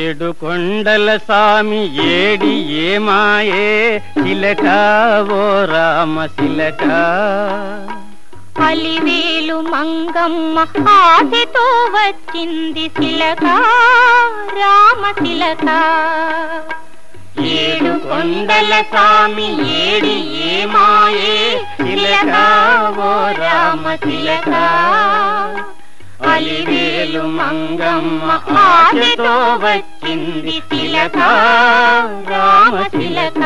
ఏడు కొండల స్వామి ఏడి ఏమాయే చిలక ఓ రామ చిలక అలివేలు మంగమ్మ ఆశతో వచ్చింది శిలక రామ శిలక ఏడు కొండల స్వామి ఏడి ఏమాయే చిలక ఓ రామ చిలక అలివేలు మంగమ్మ ఆశతో వచ్చింది చిలక రామ చిలక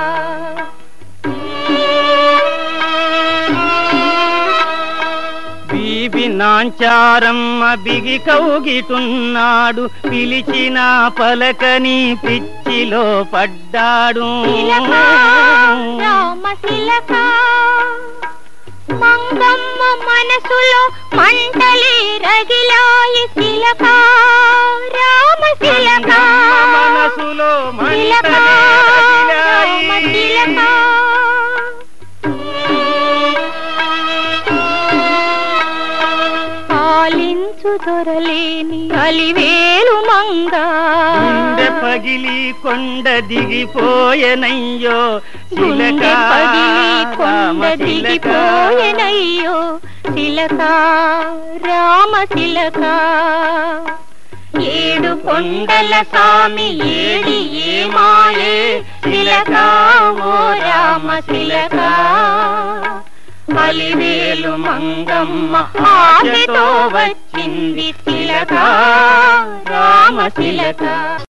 బీబి నాంచారమ్మ బిగి కౌగిటున్నాడు పిలిచిన పలకని పిచ్చిలో పడ్డాడు శిలక రామ శిలక మంగమ్మ మనసులో మంటలే రగిలాయి శిలక రామ శిలక మనసులో శిలక మంటలే రామ రగిలాయి. శిలక పాలించు దొరలేని అలివేలు మంగా గుండె పగిలి కొండ దిగిపోయెనయ్యో చిలక గుండె పగిలి కొండ రామ చిలక. దిగిపోయెనయ్యో శిలక రామ శిలక ఏడు కొండల స్వామి ఏడి ఏమాయే శిలక ఓ రామ శిలక అలివేలు మంగమ్మ ఆశతో వచ్చింది శిలక రామ శిలక